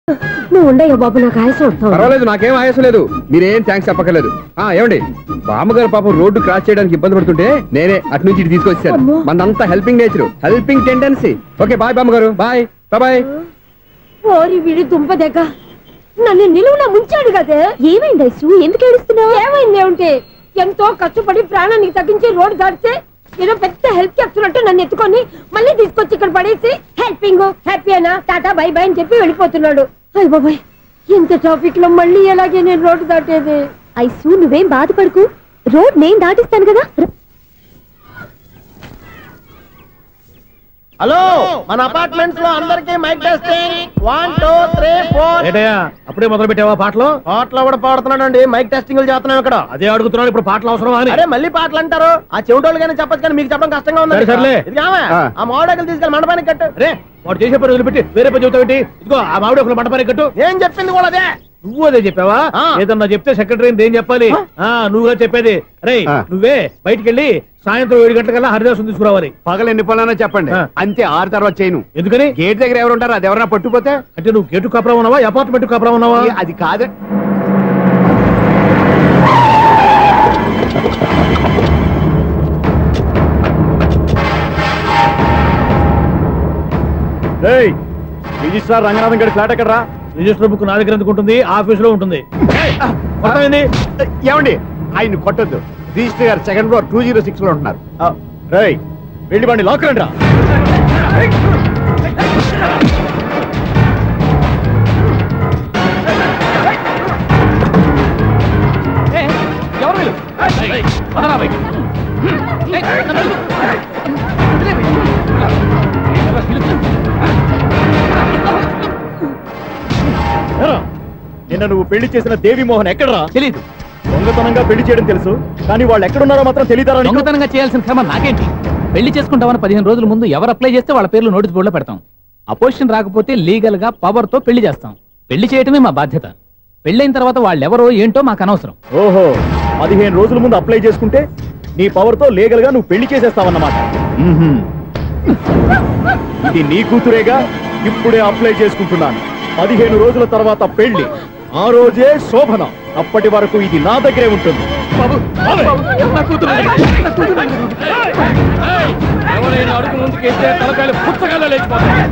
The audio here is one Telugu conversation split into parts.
నువ్వు ఉండయ్యా బాబు నాకు ఆయాసం వస్తావు పర్వాలేదు నాకేం ఆయాసం లేదు మీరేం థ్యాంక్స్ చెప్పక్కర్లేదు ఆ ఏమండి బామ్మగారు పాపం రోడ్డు క్రాస్ చేయడానికి ఇబ్బంది పడుతుంటే నేనే అటు నుంచి ఇటు తీసుకొచ్చాను అమ్మో. మనంతా helping nature helping tendency okay bye బామ్మగారు బాయ్ బాయ్ ఓరి వీడి దుంప దగ్గ నన్ను నిలువున ముంచాడు కదే ఏమైంది ఐసు ఎందుకు ఏడుస్తున్నావు ఏమైంది ఏమిటి ఎంతో కష్టపడి ప్రాణానికి తగ్గించి రోడ్డు దాటితే ఏదో పెద్ద హెల్ప్ చేస్తున్నట్టు నన్ను ఎత్తుకొని మళ్ళీ తీసుకొచ్చి ఇక్కడ పడేసి హెల్పింగ్ హ్యాపీ అనా టాటా బై బై అని చెప్పి వెళ్ళిపోతున్నాడు అయ్య బాబాయ్ ఇంత ట్రాఫిక్ లో మళ్ళీ ఎలాగే నేను రోడ్డు దాటేది ఐసు నువ్వేం బాధపడకు రోడ్ నేను దాటిస్తాను కదా హలో మన అపార్ట్మెంట్స్ లో అందరికి mic testing one two three four ఏటయ్యా అప్పుడే మొదలు పెట్టావా పాటలు పాటలు కూడా పాడుతున్నాడండి మైక్ టెస్టింగ్ చేస్తున్నాం ఇక్కడ అదే అడుగుతున్నాను ఇప్పుడు పాటలు అవసరమా అని అరే మళ్ళీ పాటలు అంటారు ఆ చెవిటోళ్ళు కానీ చెప్పచ్చు కానీ మీకు చెప్పడం కష్టంగా ఉంది సరే, సర్లే. ఇది ఆమె. ఆ. ఆ మామిడాకులు తీసుకెళ్ళి మండపానికి కట్టు రే వాడు చేసే పని వదిలిపెట్టి వేరే పని చెబుతావేంటి ఇదిగో ఆ మామిడి ఒకరు మంటపానికి కట్టు ఏం చెప్పింది కూడా అదే నువ్వు అదే చెప్పావా ఆ. ఏదన్నా చెప్తే సెక్రటరీ ఏం చెప్పాలి ఆ నువ్వుగా చెప్పేది రే ఆ. నువ్వే బయటికి వెళ్ళి సాయంత్రం ఏడు గంటలకల్లా హరిదాసం తీసుకురావాలి పగలు ఎన్ని పనులన్నా చెప్పండి ఆ. అంతే ఆరు తర్వాత చేయను ఎందుకని గేట్ దగ్గర ఎవరు ఉంటారు అది ఎవరైనా పట్టుకుపోతే అంటే నువ్వు గేటు కాపురం ఉన్నావా అపార్ట్మెంట్ కాపురం ఉన్నావా ఈ- అది కాదు రిజిస్ట్రార్ రంగనాథం గారి ఫ్లాట్ ఎక్కడ రిజిస్టర్ బుక్ నా దగ్గర ఎందుకు ఉంటుంది ఆఫీస్ లో ఉంటుంది ఏయ్, కొడతావేంది? ఏమండి ఆయన కొట్టొద్దు రిజిస్టర్ గారు second floor two zero six లో ఉంటున్నారు రై వెళ్ళి బండి లాక్కరండి నిన్న నువ్వు పెళ్లి చేసిన దేవి మోహన్ ఎక్కడరా తెలీదు దొంగతనంగా పెళ్లి చేయడం తెలుసు కానీ వాళ్ళు ఎక్కడున్నారో మాత్రం తెలియదారా నీకు? దొంగతనంగా చేయాల్సిన క్రమం నాకేంటి పెళ్లి చేసుకుంటామని పదిహేను రోజుల ముందు ఎవరు అప్లై చేస్తే వాళ్ళ పేర్లు నోటీస్ బోర్డులో పెడతాం అపోజిషన్ రాకపోతే లీగల్ గా పవర్ తో పెళ్లి చేస్తాం పెళ్లి చేయటమే మా బాధ్యత పెళ్ళైన తర్వాత వాళ్ళెవరో ఏంటో మాకు అనవసరం ఓహో పదిహేను రోజుల ముందు అప్లై చేసుకుంటే నీ పవర్ తో లీగల్ గా నువ్వు పెళ్లి చేసేస్తావన్నమాట మ్మ్హ్మ్. ఇది నీ కూతురేగా ఇప్పుడే అప్లై చేసుకుంటున్నాను పదిహేను రోజుల తర్వాత పెళ్లి ఆ రోజే శోభన అప్పటి వరకు ఇది నా దగ్గరే ఉంటుంది ఎవరైనా అడుగు ముందుకేస్తే తలకాయలు పుచ్చకాయలు లేచిపోతాయి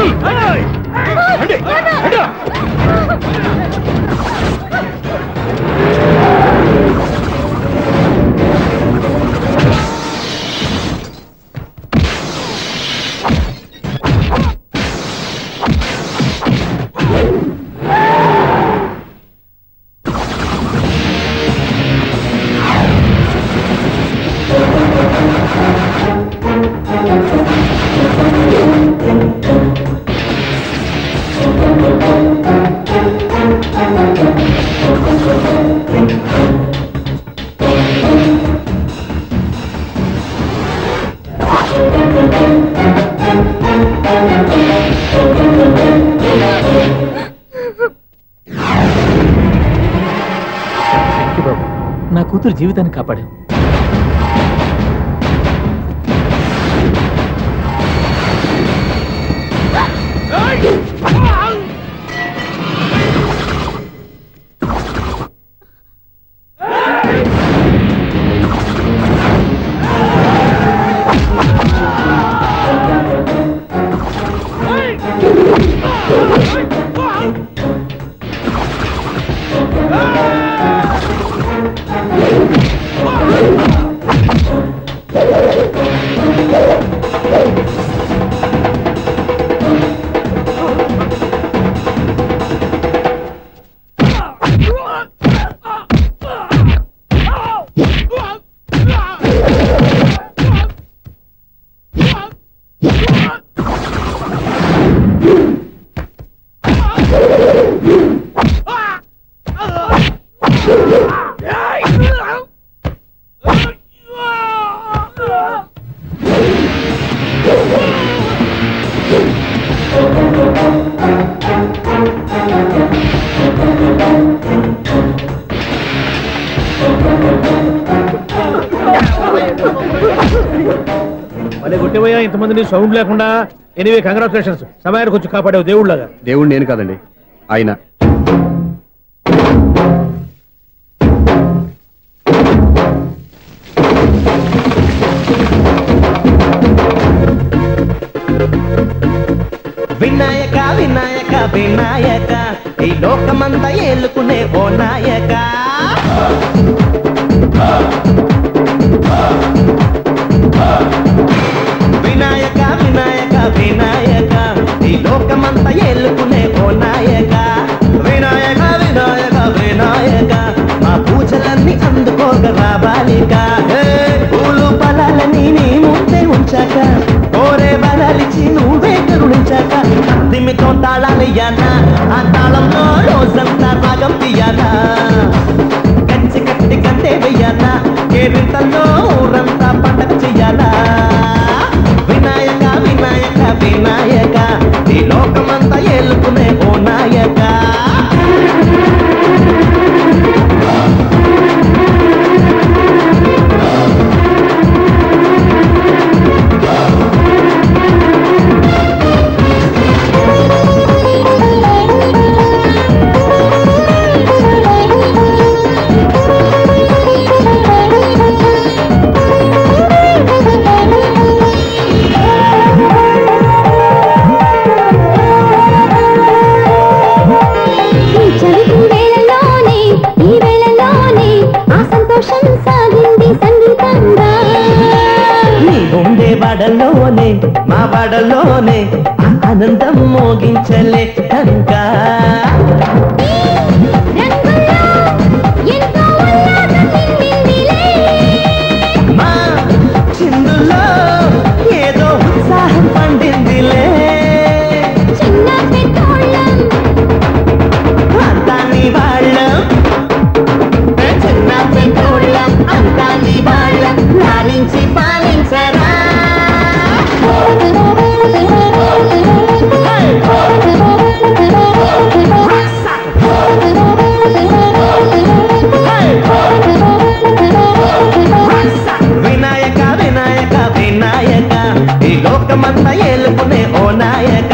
నా కూతురు జీవితాన్ని కాపాడావు మళ్ళీ కొట్టిపోయా ఇంతమందిని సౌండ్ లేకుండా ఎనివే కంగ్రాచులేషన్స్ సమయానికి వచ్చి కాపాడావు దేవుళ్ళగా దేవుడు నేను కాదండి ఆయన వినాయక వినాయక వినాయక ఈ లోకమంతా ఏలుకునే ఓ నాయక వినాయక వినాయక వినాయక ఈ లోకమంతా ఏలుకునే ఓ నాయక వినాయక వినాయక వినాయక మా పూజలన్నీ అందుకోగ రావాలిక హే, పూలు ఫలాలని నీ ముందే ఉంచాక కోరే బలాలిచ్చి నువ్వే కరుణించాక దిమ్మితో తాళాలయ్యానా ఆ తాళంలో రోజంతా రాగం తీయాలా కంచి కట్టి కంటే వెయ్యాలా కేరింతల్లో ఊరంతా పండగ చెయ్యాలా వినాయక వినాయక వినాయక ఈ లోకమంతా ఏలుకునే ఓ నాయక ఈ చదువు వేళలోనే ఈ వేళలోనే ఆ సంతోషం సాగింది సంగీతంగా నీ ఉండే బడలోనే మా బడలోనే ఆ ఆనందం మోగించలే కంకా రంగుల్లో ఎంతో ఉల్లాసం నిండిందిలే మా చిందులో ఏదో ఉత్సాహం పండిందిలే చిన్న పెద్దోళ్ళం అంతా నీ వాళ్ళం ఏ చిన్న పెద్దోళ్ళం అంతా నీ వాళ్ళం లాలించి పాలించరా వినాయక వినాయక వినాయక ఈ లోకమంతా ఏలుకునే ఓ నాయక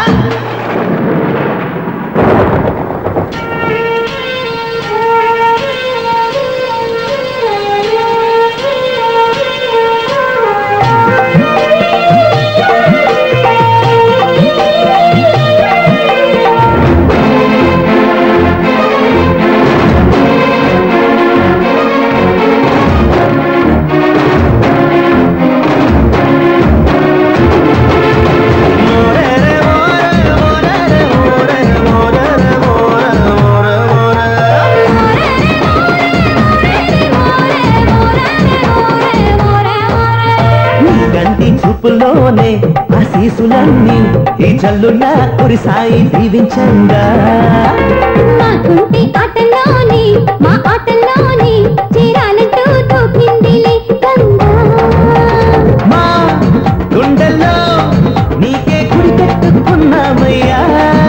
నీ గంటి చూపులోనే ఆశీసులన్నీ ఈ జల్లున కురిసాయి దీవించంగా మా కుంటి ఆటలోని మా ఆటలోని చేరాలంటూ తోపిందిలే గంగా మా గుండెల్లో నీకే గుడి కట్టుకున్నామయ్యా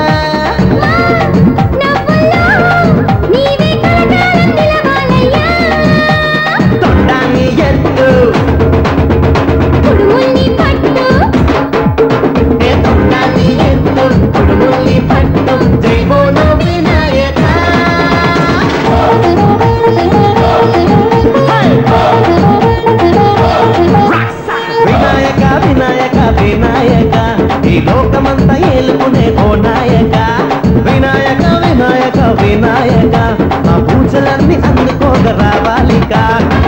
నవ్వుల్లో నీవే కలకాలం నిలవాలయ్యా తొండాన్ని ఎత్తు కుడుముల్ని పట్టు ఏ తొండాన్ని ఎత్తు కుడుముల్ని పట్టు జై బోలో వినాయక వినాయక వినాయక వినాయక ఈ లోకమంతా ఏలుకునే ఓ నాయక వినాయక వినాయక వినాయక మా పూజలన్నీ అందుకోగ రావాలికా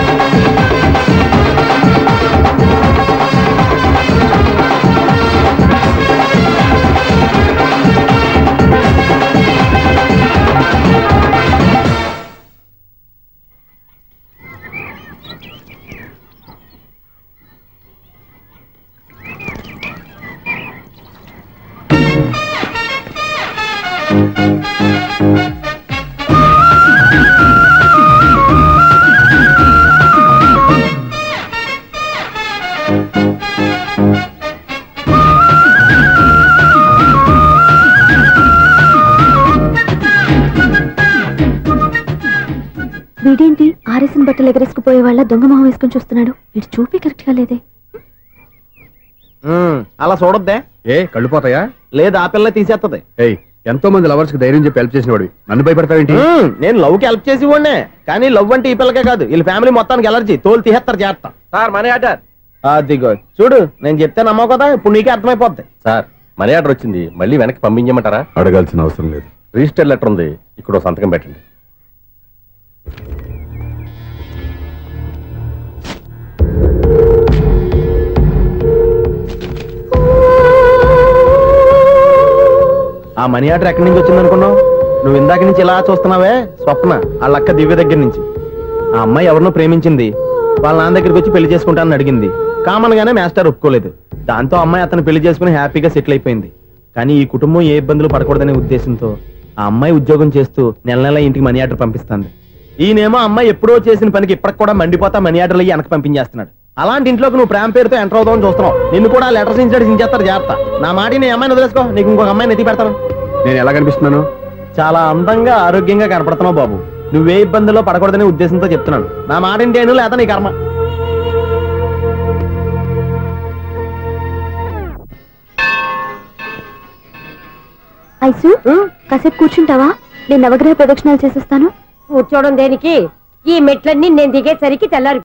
వీడేంటి ఆరేసిన బట్టలు ఎగరేసుకుపోయే వాళ్ళ దొంగ మొహం వేసుకొని చూస్తున్నాడు వీడు చూపి కరెక్ట్ గా లేదే అలా చూడొద్దే ఏ కళ్ళు పోతాయా లేదు ఆ పిల్ల తీసేస్తుంది ఏయ్ ఎంతో మంది లవర్స్ కి ధైర్యం చెప్పి హెల్ప్ చేసిన వాడివి నన్ను భయపడతావేంటి మ్మ్, నేను లవ్ కి హెల్ప్ చేసి ఇవ్వండి కానీ లవ్ అంటే ఈ పిల్లకే కాదు వీళ్ళ ఫ్యామిలీ మొత్తానికి ఎలర్జీ తోలు తీసేస్తారు చేస్తా సార్ మనీ ఆర్డర్ అదిగో చూడు నేను చెప్తే నమ్మవు కదా ఇప్పుడు నీకే అర్థమైపోద్ది సార్ మనీ ఆర్డర్ వచ్చింది మళ్ళీ వెనక్కి పంపించమంటారా అడగాల్సిన అవసరం లేదు రిజిస్టర్ లెటర్ ఉంది ఇక్కడ ఓ సంతకం పెట్టండి ఆ మనీ ఆర్డర్ ఎక్కడి నుంచి వచ్చింది అనుకున్నావు నువ్వు ఇందాక నుంచి ఇలా చూస్తున్నావే స్వప్న వాళ్ళ అక్క దివ్య దగ్గర నుంచి ఆ అమ్మాయి ఎవరినో ప్రేమించింది వాళ్ళ నాన్న దగ్గరికి వచ్చి పెళ్లి చేసుకుంటానని అడిగింది కామన్ గానే మాస్టర్ ఒప్పుకోలేదు దాంతో అమ్మాయి అతను పెళ్లి చేసుకుని హ్యాపీగా సెటిల్ అయిపోయింది కానీ ఈ కుటుంబం ఏ ఇబ్బందులు పడకూడదనే ఉద్దేశంతో ఆ అమ్మాయి ఉద్యోగం చేస్తూ నెల నెల ఇంటికి మనీ ఆర్డర్ పంపిస్తుంది ఈయనేమో అమ్మాయి ఎప్పుడో చేసిన పనికి ఇప్పటికి కూడా మండిపోతా మనీ ఆర్డర్లు అయ్యి వెనక పంపించేస్తున్నాడు అలాంటి ఇంట్లోకి నువ్వు ప్రేమ పేరుతో ఎంటర్ అవుతావని చూస్తున్నావు నిన్ను కూడా లెటర్స్ ఇన్సైడ్ సించేస్తారు జాగ్రత్త నా మాట నీ అమ్మాయిని వదిలేసుకో నీకు ఇంకొక అమ్మాయిని ఎత్తి పెడతాను నేను ఎలా కనిపిస్తున్నాను చాలా అందంగా ఆరోగ్యంగా కనపడుతున్నావు బాబు నువ్వే ఇబ్బందుల్లో పడకూడదనే ఉద్దేశంతో చెప్తున్నాను నా మాట ఏంటేను లేదా నీ కర్మ ఐసు కాసేపు కూర్చుంటావా నేను నవగ్రహ ప్రదక్షిణాలు చేసేస్తాను కూర్చోవడం దేనికి ఈ మెట్లన్నీ నేను దిగేసరికి తెల్లారి